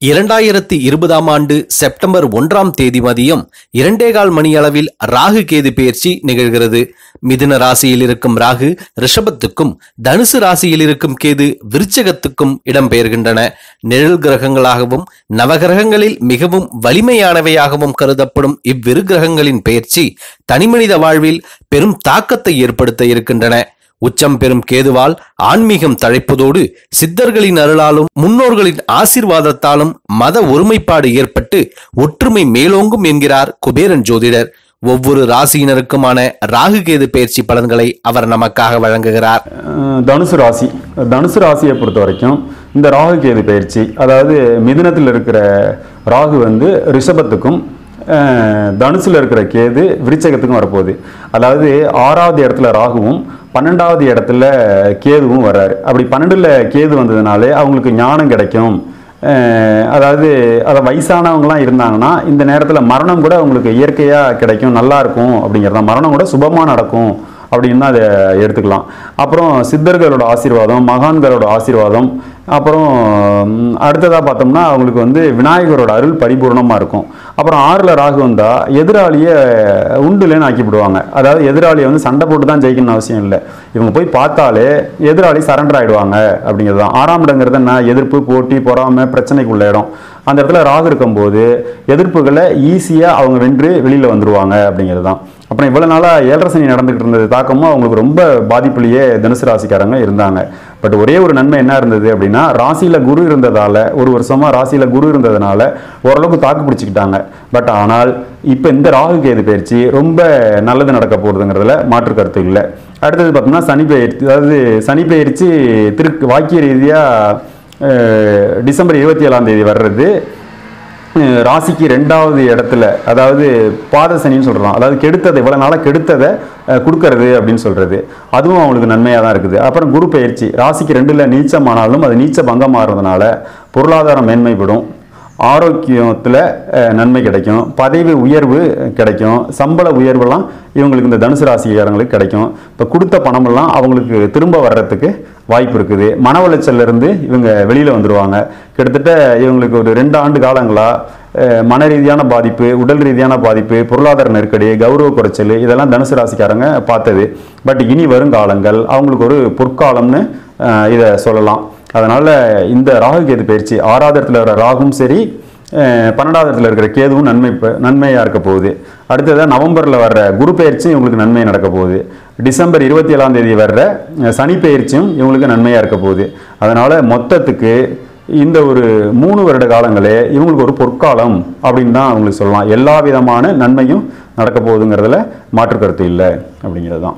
இரண்டாயிரத்தி இருபதாம் ஆண்டு செப்டம்பர் ஒன்றாம் தேதி மதியம் இரண்டேகால் மணி அளவில் ராகு கேது பெயர்ச்சி நிகழ்கிறது மிதுன ராசியில் இருக்கும் ராகு ரிஷபத்துக்கும் தனுசு ராசியில் இருக்கும் கேது விருச்சகத்துக்கும் இடம்பெயர்கின்றன நிழல் கிரகங்களாகவும் நவகிரகங்களில் மிகவும் வலிமையானவையாகவும் கருதப்படும் இவ்விரு கிரகங்களின் பெயர்ச்சி தனிமனித வாழ்வில் பெரும் தாக்கத்தை ஏற்படுத்த இருக்கின்றன உச்சம் பெறும் கேதுவால் ஆன்மீகம் தழைப்பதோடு சித்தர்களின் அருளாலும் முன்னோர்களின் ஆசீர்வாதத்தாலும் மத ஒருமைப்பாடு ஏற்பட்டு ஒற்றுமை மேலோங்கும் என்கிறார் குபேரன் ஜோதிடர் ஒவ்வொரு ராசியினருக்குமான ராகு கேது பயிற்சி பலன்களை அவர் நமக்காக வழங்குகிறார் அஹ் தனுசு ராசி தனுசு ராசியை பொறுத்த வரைக்கும் இந்த ராகு கேது பயிற்சி அதாவது மிதுனத்தில் இருக்கிற ராகு வந்து ரிஷபத்துக்கும் அஹ் தனுசுல இருக்கிற கேது விருச்சகத்துக்கும் வரப்போகுது அதாவது ஆறாவது இடத்துல ராகுவும் பன்னெண்டாவது இடத்துல கேதுவும் வர்றாரு அப்படி பன்னெண்டுல கேது வந்ததுனாலே அவங்களுக்கு ஞானம் கிடைக்கும் அஹ் அதாவது அதை வயசானவங்களாம் இருந்தாங்கன்னா இந்த நேரத்தில் மரணம் கூட அவங்களுக்கு இயற்கையாக கிடைக்கும் நல்லா இருக்கும் அப்படிங்கிறது தான் மரணம் கூட சுபமாக நடக்கும் அப்படின்னு தான் அதை எடுத்துக்கலாம் அப்புறம் சித்தர்களோட ஆசீர்வாதம் மகான்களோட ஆசீர்வாதம் அப்புறம் ம், அடுத்ததா பார்த்தோம்னா அவங்களுக்கு வந்து விநாயகரோட அருள் பரிபூர்ணமாக இருக்கும் அப்புறம் ஆறில் ராகு வந்தால் எதிராளியை உண்டுலேன்னு ஆக்கிவிடுவாங்க அதாவது எதிராளியை வந்து சண்டை போட்டு தான் ஜெயிக்கணும்னு அவசியம் இல்லை இவங்க போய் பார்த்தாலே எதிராளி சரண்டர் ஆயிடுவாங்க அப்படிங்கிறது தான் ஆறாம் இடங்கிறது என்ன எதிர்ப்பு போட்டி பொறாமை பிரச்சனைக்குள்ள இடம் அந்த இடத்துல ராகு இருக்கும்போது எதிர்ப்புகளை ஈஸியாக அவங்க வென்று வெளியில் வந்துருவாங்க அப்படிங்கிறது தான் அப்புறம் இவ்வளோ நாளாக ஏழரை சனி நடந்துகிட்டு இருந்தது தாக்கமும் அவங்களுக்கு ரொம்ப பாதிப்புலேயே தனுசு ராசிக்காரங்க இருந்தாங்க பட் ஒரே ஒரு நன்மை என்ன இருந்தது அப்படின்னா ராசியில் குரு இருந்ததால ஒரு வருஷமாக ராசியில் குரு இருந்ததுனால ஓரளவுக்கு தாக்கு பிடிச்சிக்கிட்டாங்க பட் ஆனால் இப்போ இந்த ராகு கேது பயிற்சி ரொம்ப நல்லது நடக்க போகுதுங்கிறதுல மாற்று கருத்து இல்லை அடுத்தது பார்த்தோம்னா சனி பயிற்சி அதாவது சனி பயிற்சி திருக்கு வாக்கிய ரீதியாக டிசம்பர் இருபத்தி ஏழாம் தேதி வர்றது அஹ் ராசிக்கு ரெண்டாவது இடத்துல அதாவது பாத சனின்னு சொல்கிறோம் அதாவது கெடுத்ததை இவ்வளோ நாளாக கெடுத்ததை அஹ், கொடுக்கறது அப்படின்னு சொல்கிறது அதுவும் அவங்களுக்கு நன்மையாக தான் இருக்குது அப்புறம் குரு பயிற்சி ராசிக்கு ரெண்டில் நீச்சமானாலும் அது நீச்ச பங்கம் மாறுறதுனால பொருளாதாரம் மேன்மைப்படும் ஆரோக்கியத்தில் நன்மை கிடைக்கும் பதவி உயர்வு கிடைக்கும் சம்பள உயர்வெல்லாம் இவங்களுக்கு இந்த தனுசு ராசிக்காரங்களுக்கு கிடைக்கும் இப்போ கொடுத்த பணமெல்லாம் அவங்களுக்கு திரும்ப வர்றதுக்கு வாய்ப்பு இருக்குது மன உளைச்சல்ல இருந்து இவங்க வெளியில் வந்துடுவாங்க கிட்டத்தட்ட இவங்களுக்கு ஒரு ரெண்டு ஆண்டு காலங்களாக மன ரீதியான பாதிப்பு உடல் ரீதியான பாதிப்பு பொருளாதார நெருக்கடி கௌரவ குறைச்சல் இதெல்லாம் தனுசு ராசிக்காரங்க பார்த்தது பட் இனி வரும் காலங்கள் அவங்களுக்கு ஒரு பொற்காலம்னு அஹ், இதை சொல்லலாம் அதனால இந்த ராகு கேது பயிற்சி ஆறாவது இடத்துல வர ராகும் சரி அஹ், பன்னெண்டாவது இடத்துல இருக்கிற கேதுவும் நன்மை ப- நன்மையா இருக்க போகுது அடுத்ததாக நவம்பர்ல வர்ற குரு பயிற்சியும் இவங்களுக்கு நன்மை நடக்க போகுது டிசம்பர் இருபத்தி ஏழாம் தேதி வர்ற அஹ், சனி பயிற்சியும் இவங்களுக்கு நன்மையா இருக்க போகுது அதனால மொத்தத்துக்கு இந்த ஒரு மூணு வருட காலங்களே இவங்களுக்கு ஒரு பொற்காலம் அப்படின்னு தான் அவங்களுக்கு சொல்லலாம் எல்லா விதமான நன்மையும் நடக்க போகுதுங்கிறதுல மாற்று கருத்து இல்லை அப்படிங்கிறது தான்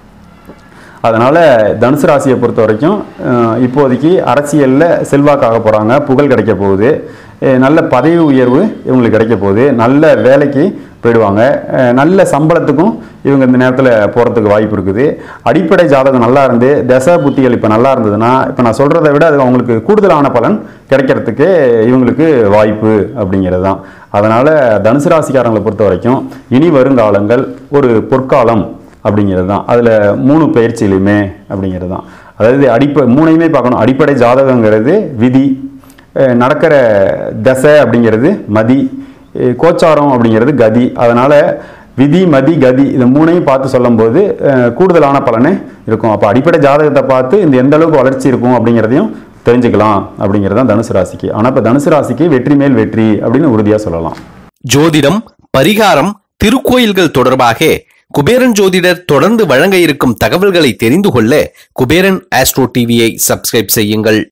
அதனால் தனுசு ராசியை பொறுத்த வரைக்கும் அஹ், இப்போதைக்கு அரசியலில் செல்வாக்காக போகிறாங்க புகழ் கிடைக்க போகுது அஹ், நல்ல பதவி உயர்வு இவங்களுக்கு கிடைக்க போகுது நல்ல வேலைக்கு போயிடுவாங்க அஹ், நல்ல சம்பளத்துக்கும் இவங்க இந்த நேரத்தில் போகிறதுக்கு வாய்ப்பு இருக்குது அடிப்படை ஜாதகம் நல்லா இருந்து தசை புத்திகள் இப்போ நல்லா இருந்ததுன்னா இப்போ நான் சொல்கிறத விட அது அவங்களுக்கு கூடுதலான பலன் கிடைக்கிறதுக்கு இவங்களுக்கு வாய்ப்பு அப்படிங்கிறது தான் அதனால் தனுசு ராசிக்காரங்களை பொறுத்த வரைக்கும் இனி வருங்காலங்கள் ஒரு பொற்காலம் அப்படிங்கிறது தான் அதில் மூணு பயிற்சியிலுமே அப்படிங்கிறது தான் அதாவது அடிப்ப மூணையுமே பார்க்கணும் அடிப்படை ஜாதகங்கிறது விதி அஹ் நடக்கிற தசை அப்படிங்கிறது மதி அஹ் கோச்சாரம் அப்படிங்கிறது கதி அதனால் விதி மதி கதி இந்த மூணையும் பார்த்து சொல்லும்போது அஹ் கூடுதலான பலனே இருக்கும் அப்போ அடிப்படை ஜாதகத்தை பார்த்து இந்த எந்த அளவுக்கு வளர்ச்சி இருக்கும் அப்படிங்கிறதையும் தெரிஞ்சுக்கலாம் அப்படிங்கிறது தான் தனுசு ராசிக்கு ஆனால் இப்போ தனுசு ராசிக்கு வெற்றி மேல் வெற்றி அப்படின்னு உறுதியாக சொல்லலாம் ஜோதிடம் பரிகாரம் திருக்கோயில்கள் தொடர்பாக குபேரன் ஜோதிடர் தொடர்ந்து வழங்க இருக்கும் தகவல்களை தெரிந்து கொள்ள குபேரன் ஆஸ்ட்ரோ டிவியை சப்ஸ்கிரைப் செய்யுங்கள்